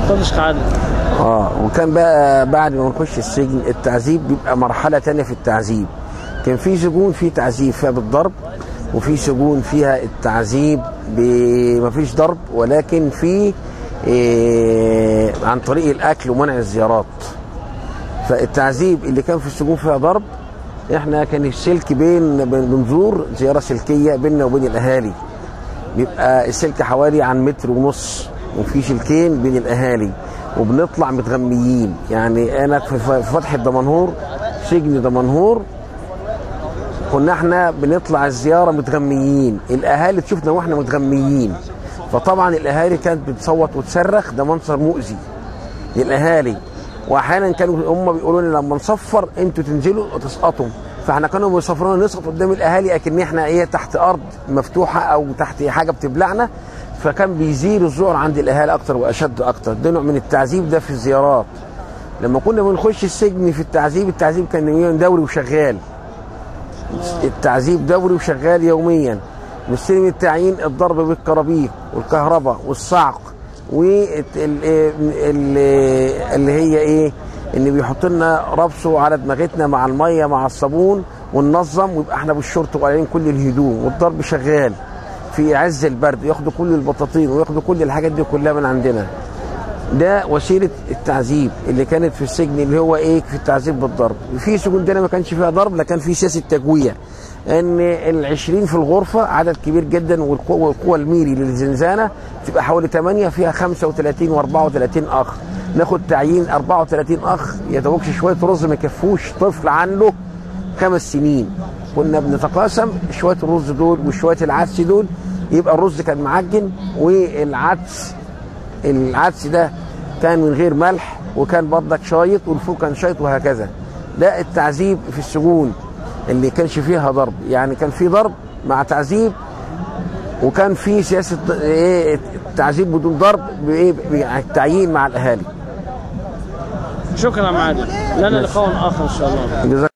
اتفضل شيخ عادل اه وكان بقى بعد ما نخش السجن التعذيب بيبقى مرحله تانية في التعذيب كان في سجون في تعذيب فيها بالضرب وفي سجون فيها التعذيب مفيش ضرب ولكن في إيه عن طريق الاكل ومنع الزيارات فالتعذيب اللي كان في السجون فيها ضرب احنا كان السلك بين بنزور زياره سلكيه بيننا وبين الاهالي بيبقى السلك حوالي عن متر ونص وفي سلكين بين الاهالي وبنطلع متغميين يعني انا في فتحه دمنهور سجن دمنهور كنا احنا بنطلع الزياره متغميين الاهالي تشوفنا واحنا متغميين فطبعا الاهالي كانت بتصوت وتصرخ ده منظر مؤذي للاهالي واحيانا كانوا هم بيقولوا لنا لما نصفر انتوا تنزلوا وتسقطوا فاحنا كانوا بيصفرونا نسقط قدام الاهالي اكن احنا ايه تحت ارض مفتوحه او تحت حاجه بتبلعنا فكان بيزيل الذعر عند الاهالي اكتر واشد اكتر ده نوع من التعذيب ده في الزيارات لما كنا بنخش السجن في التعذيب التعذيب كان يوميا دوري وشغال التعذيب دوري وشغال يوميا مستلم التعيين الضرب بالكرابيك والكهرباء والصعق واللي هي ايه ان بيحط لنا ربسه على دماغتنا مع الميه مع الصابون وننظم ويبقى احنا بالشورت وقاعدين كل الهدوم والضرب شغال في عز البرد ياخدوا كل البطاطين وياخدوا كل الحاجات دي كلها من عندنا ده وسيله التعذيب اللي كانت في السجن اللي هو ايه في التعذيب بالضرب في سجون تانية ما كانش فيها ضرب لكن في سياسه تجويه ان العشرين في الغرفه عدد كبير جدا والقوه والقوه الميري للزنزانه تبقى حوالي 8 فيها 35 و34 اخ ناخد تعيين 34 اخ يدوكش شويه رز ما يكفوش طفل عنده خمس سنين كنا بنتقاسم شويه الرز دول وشويه العدس دول يبقى الرز كان معجن والعدس العدس ده كان من غير ملح وكان برضك شايط والفوق كان شايط وهكذا ده التعذيب في السجون اللي كانش فيها ضرب يعني كان في ضرب مع تعذيب وكان في سياسه ايه تعذيب بدون ضرب بايه التعيين مع الاهالي شكرا يا معالي لنا لقاء اخر ان شاء الله جزاك